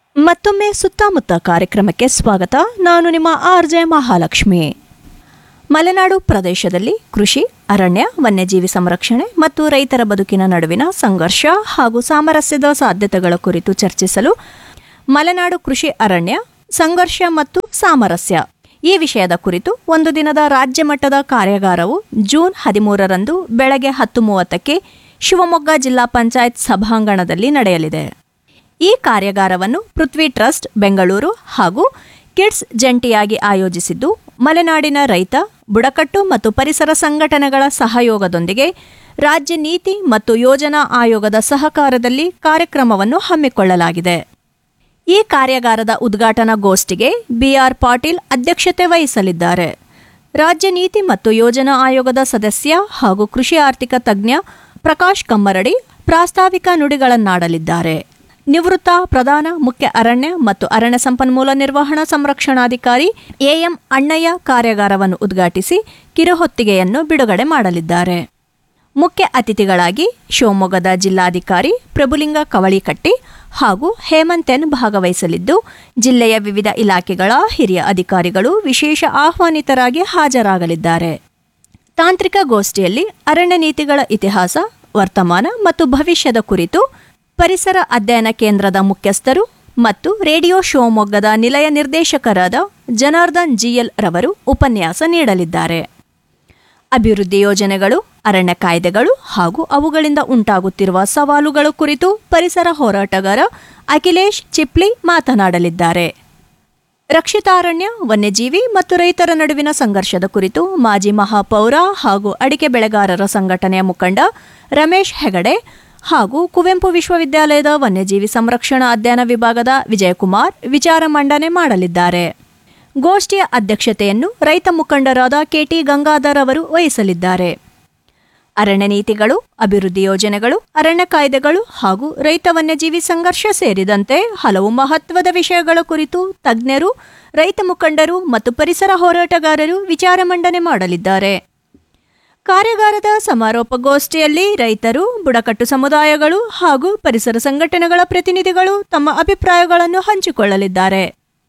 ಮತ್ತೊಮ್ಮೆ ಸುತ್ತಮುತ್ತ ಕಾರ್ಯಕ್ರಮಕ್ಕೆ ಸ್ವಾಗತ ನಾನು ನಿಮ್ಮ ಆರ್ ಜೆ ಮಹಾಲಕ್ಷ್ಮಿ ಮಲೆನಾಡು ಪ್ರದೇಶದಲ್ಲಿ ಕೃಷಿ ಅರಣ್ಯ ವನ್ಯಜೀವಿ ಸಂರಕ್ಷಣೆ ಮತ್ತು ರೈತರ ಬದುಕಿನ ನಡುವಿನ ಸಂಘರ್ಷ ಹಾಗೂ ಸಾಮರಸ್ಯದ ಸಾಧ್ಯತೆಗಳ ಕುರಿತು ಚರ್ಚಿಸಲು ಮಲೆನಾಡು ಕೃಷಿ ಅರಣ್ಯ ಸಂಘರ್ಷ ಮತ್ತು ಸಾಮರಸ್ಯ ಈ ವಿಷಯದ ಕುರಿತು ಒಂದು ದಿನದ ರಾಜ್ಯ ಮಟ್ಟದ ಕಾರ್ಯಾಗಾರವು ಜೂನ್ ಹದಿಮೂರರಂದು ಬೆಳಗ್ಗೆ ಹತ್ತು ಮೂವತ್ತಕ್ಕೆ ಶಿವಮೊಗ್ಗ ಜಿಲ್ಲಾ ಪಂಚಾಯತ್ ಸಭಾಂಗಣದಲ್ಲಿ ನಡೆಯಲಿದೆ ಈ ಕಾರ್ಯಾಗಾರವನ್ನು ಪೃಥ್ವಿ ಟ್ರಸ್ಟ್ ಬೆಂಗಳೂರು ಹಾಗೂ ಕಿಡ್ಸ್ ಜಂಟಿಯಾಗಿ ಆಯೋಜಿಸಿದ್ದು ಮಲೆನಾಡಿನ ರೈತ ಬುಡಕಟ್ಟು ಮತ್ತು ಪರಿಸರ ಸಂಘಟನೆಗಳ ಸಹಯೋಗದೊಂದಿಗೆ ರಾಜ್ಯ ನೀತಿ ಮತ್ತು ಯೋಜನಾ ಆಯೋಗದ ಸಹಕಾರದಲ್ಲಿ ಕಾರ್ಯಕ್ರಮವನ್ನು ಹಮ್ಮಿಕೊಳ್ಳಲಾಗಿದೆ ಈ ಕಾರ್ಯಾಗಾರದ ಉದ್ಘಾಟನಾ ಗೋಷ್ಠಿಗೆ ಬಿಆರ್ ಪಾಟೀಲ್ ಅಧ್ಯಕ್ಷತೆ ವಹಿಸಲಿದ್ದಾರೆ ರಾಜ್ಯ ನೀತಿ ಮತ್ತು ಯೋಜನಾ ಆಯೋಗದ ಸದಸ್ಯ ಹಾಗೂ ಕೃಷಿ ಆರ್ಥಿಕ ತಜ್ಞ ಪ್ರಕಾಶ್ ಕಮ್ಮರಡಿ ಪ್ರಾಸ್ತಾವಿಕ ನುಡಿಗಳನ್ನಾಡಲಿದ್ದಾರೆ ನಿವೃತ್ತ ಪ್ರಧಾನ ಮುಖ್ಯ ಅರಣ್ಯ ಮತ್ತು ಅರಣ್ಯ ಸಂಪನ್ಮೂಲ ನಿರ್ವಹಣಾ ಸಂರಕ್ಷಣಾಧಿಕಾರಿ ಎಎಂ ಅಣ್ಣಯ್ಯ ಕಾರ್ಯಾಗಾರವನ್ನು ಉದ್ಘಾಟಿಸಿ ಕಿರುಹೊತ್ತಿಗೆಯನ್ನು ಬಿಡುಗಡೆ ಮಾಡಲಿದ್ದಾರೆ ಮುಖ್ಯ ಅತಿಥಿಗಳಾಗಿ ಶಿವಮೊಗ್ಗದ ಜಿಲ್ಲಾಧಿಕಾರಿ ಪ್ರಭುಲಿಂಗ ಕವಳಿಕಟ್ಟಿ ಹಾಗೂ ಹೇಮಂತ್ ಎನ್ ಭಾಗವಹಿಸಲಿದ್ದು ಜಿಲ್ಲೆಯ ವಿವಿಧ ಇಲಾಖೆಗಳ ಹಿರಿಯ ಅಧಿಕಾರಿಗಳು ವಿಶೇಷ ಆಹ್ವಾನಿತರಾಗಿ ಹಾಜರಾಗಲಿದ್ದಾರೆ ತಾಂತ್ರಿಕ ಗೋಷ್ಠಿಯಲ್ಲಿ ಅರಣ್ಯ ನೀತಿಗಳ ಇತಿಹಾಸ ವರ್ತಮಾನ ಮತ್ತು ಭವಿಷ್ಯದ ಕುರಿತು ಪರಿಸರ ಅಧ್ಯಯನ ಕೇಂದ್ರದ ಮುಖ್ಯಸ್ಥರು ಮತ್ತು ರೇಡಿಯೋ ಶಿವಮೊಗ್ಗದ ನಿಲಯ ನಿರ್ದೇಶಕರಾದ ಜನಾರ್ದನ್ ಜಿಎಲ್ ರವರು ಉಪನ್ಯಾಸ ನೀಡಲಿದ್ದಾರೆ ಅಭಿವೃದ್ಧಿ ಯೋಜನೆಗಳು ಅರಣ್ಯ ಕಾಯ್ದೆಗಳು ಹಾಗೂ ಅವುಗಳಿಂದ ಉಂಟಾಗುತ್ತಿರುವ ಸವಾಲುಗಳ ಕುರಿತು ಪರಿಸರ ಹೋರಾಟಗಾರ ಅಖಿಲೇಶ್ ಚಿಪ್ಲಿ ಮಾತನಾಡಲಿದ್ದಾರೆ ರಕ್ಷಿತಾರಣ್ಯ ವನ್ಯಜೀವಿ ಮತ್ತು ರೈತರ ನಡುವಿನ ಸಂಘರ್ಷದ ಕುರಿತು ಮಾಜಿ ಮಹಾಪೌರ ಹಾಗೂ ಅಡಿಕೆ ಬೆಳೆಗಾರರ ಸಂಘಟನೆಯ ಮುಖಂಡ ರಮೇಶ್ ಹೆಗಡೆ ಹಾಗೂ ಕುವೆಂಪು ವಿಶ್ವವಿದ್ಯಾಲಯದ ವನ್ಯಜೀವಿ ಸಂರಕ್ಷಣಾ ಅಧ್ಯಯನ ವಿಭಾಗದ ವಿಜಯಕುಮಾರ್ ವಿಚಾರ ಮಂಡನೆ ಮಾಡಲಿದ್ದಾರೆ ಗೋಷ್ಠಿಯ ಅಧ್ಯಕ್ಷತೆಯನ್ನು ರೈತ ಮುಖಂಡರಾದ ಕೆಟಿ ಗಂಗಾಧರ್ ಅವರು ವಹಿಸಲಿದ್ದಾರೆ ಅರಣ್ಯ ನೀತಿಗಳು ಅಭಿವೃದ್ಧಿ ಯೋಜನೆಗಳು ಅರಣ್ಯ ಕಾಯ್ದೆಗಳು ಹಾಗೂ ರೈತ ವನ್ಯಜೀವಿ ಸಂಘರ್ಷ ಸೇರಿದಂತೆ ಹಲವು ಮಹತ್ವದ ವಿಷಯಗಳ ಕುರಿತು ತಜ್ಞರು ರೈತ ಮುಖಂಡರು ಮತ್ತು ಪರಿಸರ ಹೋರಾಟಗಾರರು ವಿಚಾರ ಮಂಡನೆ ಮಾಡಲಿದ್ದಾರೆ ಕಾರ್ಯಾಗಾರದ ಸಮಾರೋಪ ಗೋಷ್ಠಿಯಲ್ಲಿ ರೈತರು ಬುಡಕಟ್ಟು ಸಮುದಾಯಗಳು ಹಾಗೂ ಪರಿಸರ ಸಂಘಟನೆಗಳ ಪ್ರತಿನಿಧಿಗಳು ತಮ್ಮ ಅಭಿಪ್ರಾಯಗಳನ್ನು ಹಂಚಿಕೊಳ್ಳಲಿದ್ದಾರೆ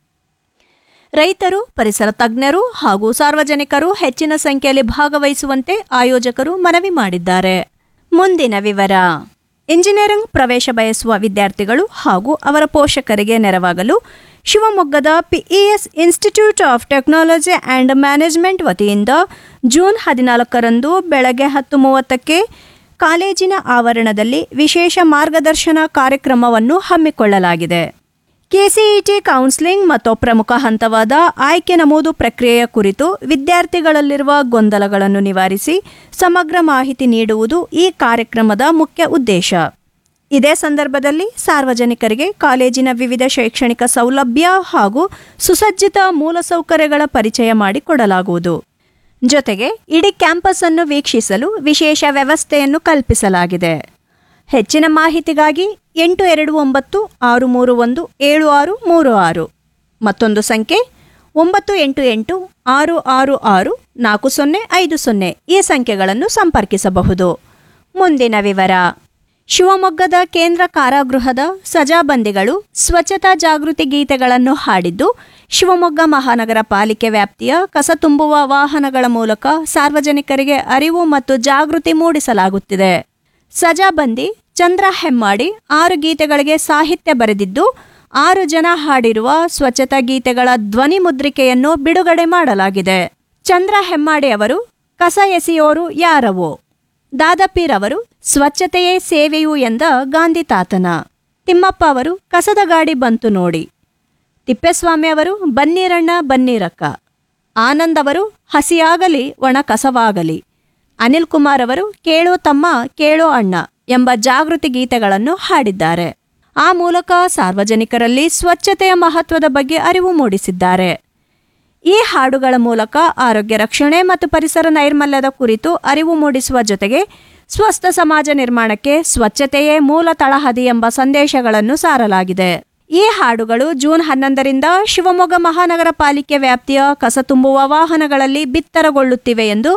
ರೈತರು ಪರಿಸರ ತಜ್ಞರು ಹಾಗೂ ಸಾರ್ವಜನಿಕರು ಹೆಚ್ಚಿನ ಸಂಖ್ಯೆಯಲ್ಲಿ ಭಾಗವಹಿಸುವಂತೆ ಆಯೋಜಕರು ಮನವಿ ಮಾಡಿದ್ದಾರೆ ಮುಂದಿನ ವಿವರ ಇಂಜಿನಿಯರಿಂಗ್ ಪ್ರವೇಶ ಬಯಸುವ ವಿದ್ಯಾರ್ಥಿಗಳು ಹಾಗೂ ಅವರ ಪೋಷಕರಿಗೆ ನೆರವಾಗಲು ಶಿವಮೊಗ್ಗದ PES institute of technology and management ವತಿಯಿಂದ ಜೂನ್ ಹದಿನಾಲ್ಕರಂದು ಬೆಳಗ್ಗೆ ಹತ್ತು ಮೂವತ್ತಕ್ಕೆ ಕಾಲೇಜಿನ ಆವರಣದಲ್ಲಿ ವಿಶೇಷ ಮಾರ್ಗದರ್ಶನ ಕಾರ್ಯಕ್ರಮವನ್ನು ಹಮ್ಮಿಕೊಳ್ಳಲಾಗಿದೆ ಕೆಸಿಇಟಿ ಕೌನ್ಸಿಲಿಂಗ್ ಮತ್ತು ಪ್ರಮುಖ ಹಂತವಾದ ಆಯ್ಕೆ ನಮೂದು ಪ್ರಕ್ರಿಯೆಯ ಕುರಿತು ವಿದ್ಯಾರ್ಥಿಗಳಲ್ಲಿರುವ ಗೊಂದಲಗಳನ್ನು ನಿವಾರಿಸಿ ಸಮಗ್ರ ಮಾಹಿತಿ ನೀಡುವುದು ಈ ಕಾರ್ಯಕ್ರಮದ ಮುಖ್ಯ ಉದ್ದೇಶ ಇದೇ ಸಂದರ್ಭದಲ್ಲಿ ಸಾರ್ವಜನಿಕರಿಗೆ ಕಾಲೇಜಿನ ವಿವಿಧ ಶೈಕ್ಷಣಿಕ ಸೌಲಭ್ಯ ಹಾಗೂ ಸುಸಜ್ಜಿತ ಮೂಲಸೌಕರ್ಯಗಳ ಪರಿಚಯ ಮಾಡಿಕೊಡಲಾಗುವುದು ಜೊತೆಗೆ ಇಡೀ ಕ್ಯಾಂಪಸ್ ಅನ್ನು ವೀಕ್ಷಿಸಲು ವಿಶೇಷ ವ್ಯವಸ್ಥೆಯನ್ನು ಕಲ್ಪಿಸಲಾಗಿದೆ ಹೆಚ್ಚಿನ ಮಾಹಿತಿಗಾಗಿ ಎಂಟು ಎರಡು ಒಂಬತ್ತು ಆರು ಮೂರು ಒಂದು ಏಳು ಆರು ಮೂರು ಆರು ಮತ್ತೊಂದು ಸಂಖ್ಯೆ ಒಂಬತ್ತು ಎಂಟು ಎಂಟು ಆರು ಆರು ಆರು ನಾಲ್ಕು ಸೊನ್ನೆ ಐದು ಸೊನ್ನೆ ಈ ಸಂಖ್ಯೆಗಳನ್ನು ಸಂಪರ್ಕಿಸಬಹುದು ಮುಂದಿನ ವಿವರ ಶಿವಮೊಗ್ಗದ ಕೇಂದ್ರ ಕಾರಾಗೃಹದ ಸಜಾಬಂದಿಗಳು ಸ್ವಚ್ಛತಾ ಜಾಗೃತಿ ಗೀತೆಗಳನ್ನು ಹಾಡಿದ್ದು ಶಿವಮೊಗ್ಗ ಮಹಾನಗರ ಪಾಲಿಕೆ ವ್ಯಾಪ್ತಿಯ ಕಸ ತುಂಬುವ ವಾಹನಗಳ ಮೂಲಕ ಸಾರ್ವಜನಿಕರಿಗೆ ಅರಿವು ಮತ್ತು ಜಾಗೃತಿ ಮೂಡಿಸಲಾಗುತ್ತಿದೆ ಸಜಾಬಂದಿ ಚಂದ್ರ ಹೆಮ್ಮಾಡಿ ಆರು ಗೀತೆಗಳಿಗೆ ಸಾಹಿತ್ಯ ಬರೆದಿದ್ದು ಆರು ಜನ ಹಾಡಿರುವ ಸ್ವಚ್ಛತಾ ಗೀತೆಗಳ ಧ್ವನಿ ಮುದ್ರಿಕೆಯನ್ನು ಬಿಡುಗಡೆ ಮಾಡಲಾಗಿದೆ ಚಂದ್ರ ಹೆಮ್ಮಾಡಿ ಅವರು ಕಸ ಎಸೆಯೋರು ಯಾರವೋ ದಾದಪ್ಪಿರವರು ಸ್ವಚ್ಛತೆಯೇ ಸೇವೆಯು ಎಂದ ಗಾಂಧಿ ತಾತನ ತಿಮ್ಮಪ್ಪ ಅವರು ಕಸದ ಗಾಡಿ ಬಂತು ನೋಡಿ ತಿಪ್ಪೇಸ್ವಾಮಿ ಅವರು ಬನ್ನೀರಣ್ಣ ಬನ್ನೀರಕ್ಕ ಆನಂದ್ ಅವರು ಹಸಿಯಾಗಲಿ ಒಣ ಕಸವಾಗಲಿ ಅನಿಲ್ ಕುಮಾರ್ ಅವರು ಕೇಳೋ ತಮ್ಮ ಕೇಳೋ ಅಣ್ಣ ಎಂಬ ಜಾಗೃತಿ ಗೀತೆಗಳನ್ನು ಹಾಡಿದ್ದಾರೆ ಆ ಮೂಲಕ ಸಾರ್ವಜನಿಕರಲ್ಲಿ ಸ್ವಚ್ಛತೆಯ ಮಹತ್ವದ ಬಗ್ಗೆ ಅರಿವು ಮೂಡಿಸಿದ್ದಾರೆ ಈ ಹಾಡುಗಳ ಮೂಲಕ ಆರೋಗ್ಯ ರಕ್ಷಣೆ ಮತ್ತು ಪರಿಸರ ನೈರ್ಮಲ್ಯದ ಕುರಿತು ಅರಿವು ಮೂಡಿಸುವ ಜೊತೆಗೆ ಸ್ವಸ್ಥ ಸಮಾಜ ನಿರ್ಮಾಣಕ್ಕೆ ಸ್ವಚ್ಛತೆಯೇ ಮೂಲ ತಳಹದಿ ಎಂಬ ಸಂದೇಶಗಳನ್ನು ಸಾರಲಾಗಿದೆ ಈ ಹಾಡುಗಳು ಜೂನ್ ಹನ್ನೊಂದರಿಂದ ಶಿವಮೊಗ್ಗ ಮಹಾನಗರ ಪಾಲಿಕೆ ವ್ಯಾಪ್ತಿಯ ಕಸ ತುಂಬುವ ವಾಹನಗಳಲ್ಲಿ ಬಿತ್ತರಗೊಳ್ಳುತ್ತಿವೆ ಎಂದು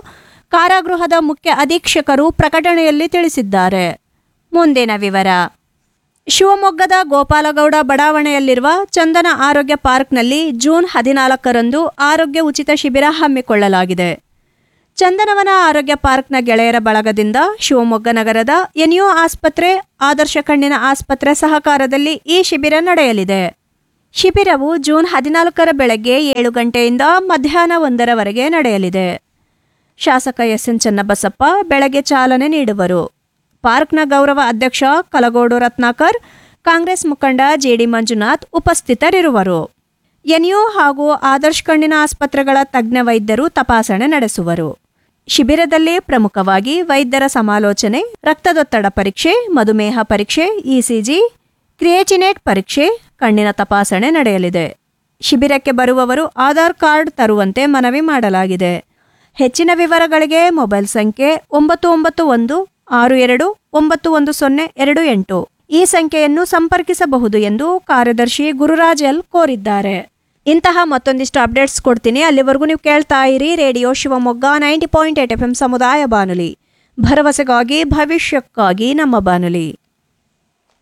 ಕಾರಾಗೃಹದ ಮುಖ್ಯ ಅಧೀಕ್ಷಕರು ಪ್ರಕಟಣೆಯಲ್ಲಿ ತಿಳಿಸಿದ್ದಾರೆ ಮುಂದಿನ ವಿವರ ಶಿವಮೊಗ್ಗದ ಗೋಪಾಲಗೌಡ ಬಡಾವಣೆಯಲ್ಲಿರುವ ಚಂದನ ಆರೋಗ್ಯ ಪಾರ್ಕ್ನಲ್ಲಿ ಜೂನ್ ಹದಿನಾಲ್ಕರಂದು ಆರೋಗ್ಯ ಉಚಿತ ಶಿಬಿರ ಹಮ್ಮಿಕೊಳ್ಳಲಾಗಿದೆ ಚಂದನವನ ಆರೋಗ್ಯ ಪಾರ್ಕ್ನ ಗೆಳೆಯರ ಬಳಗದಿಂದ ಶಿವಮೊಗ್ಗ ನಗರದ ಎನ್ಯು ಆಸ್ಪತ್ರೆ ಆದರ್ಶ ಕಣ್ಣಿನ ಆಸ್ಪತ್ರೆ ಸಹಕಾರದಲ್ಲಿ ಈ ಶಿಬಿರ ನಡೆಯಲಿದೆ ಶಿಬಿರವು ಜೂನ್ ಹದಿನಾಲ್ಕರ ಬೆಳಗ್ಗೆ ಏಳು ಗಂಟೆಯಿಂದ ಮಧ್ಯಾಹ್ನ ಒಂದರವರೆಗೆ ನಡೆಯಲಿದೆ ಶಾಸಕ ಎಸ್ ಎನ್ ಚನ್ನಬಸಪ್ಪ ಬೆಳಗ್ಗೆ ಚಾಲನೆ ನೀಡುವರು ಪಾರ್ಕ್ನ ಗೌರವ ಅಧ್ಯಕ್ಷ ಕಲಗೋಡು ರತ್ನಾಕರ್ ಕಾಂಗ್ರೆಸ್ ಮುಖಂಡ ಜೆಡಿ ಮಂಜುನಾಥ್ ಉಪಸ್ಥಿತರಿರುವರು ಎನ್ಯು ಹಾಗೂ ಆದರ್ಶ್ ಕಣ್ಣಿನ ಆಸ್ಪತ್ರೆಗಳ ತಜ್ಞ ವೈದ್ಯರು ತಪಾಸಣೆ ನಡೆಸುವರು ಶಿಬಿರದಲ್ಲಿ ಪ್ರಮುಖವಾಗಿ ವೈದ್ಯರ ಸಮಾಲೋಚನೆ ರಕ್ತದೊತ್ತಡ ಪರೀಕ್ಷೆ ಮಧುಮೇಹ ಪರೀಕ್ಷೆ ಇಸಿಜಿ ಕ್ರಿಯೇಚಿನೇಟ್ ಪರೀಕ್ಷೆ ಕಣ್ಣಿನ ತಪಾಸಣೆ ನಡೆಯಲಿದೆ ಶಿಬಿರಕ್ಕೆ ಬರುವವರು ಆಧಾರ್ ಕಾರ್ಡ್ ತರುವಂತೆ ಮನವಿ ಮಾಡಲಾಗಿದೆ ಹೆಚ್ಚಿನ ವಿವರಗಳಿಗೆ ಮೊಬೈಲ್ ಸಂಖ್ಯೆ ಒಂಬತ್ತು ಒಂಬತ್ತು ಒಂದು ಆರು ಎರಡು ಒಂಬತ್ತು ಒಂದು ಸೊನ್ನೆ ಎರಡು ಎಂಟು ಈ ಸಂಖ್ಯೆಯನ್ನು ಸಂಪರ್ಕಿಸಬಹುದು ಎಂದು ಕಾರ್ಯದರ್ಶಿ ಗುರುರಾಜ್ ಎಲ್ ಕೋರಿದ್ದಾರೆ ಇಂತಹ ಮತ್ತೊಂದಿಷ್ಟು ಅಪ್ಡೇಟ್ಸ್ ಕೊಡ್ತೀನಿ ಅಲ್ಲಿವರೆಗೂ ನೀವು ಕೇಳ್ತಾ ಇರಿ radio Shivamogga ninety point eight F M ಸಮುದಾಯ ಬಾನುಲಿ ಭರವಸೆಗಾಗಿ ಭವಿಷ್ಯಕ್ಕಾಗಿ ನಮ್ಮ ಬಾನುಲಿ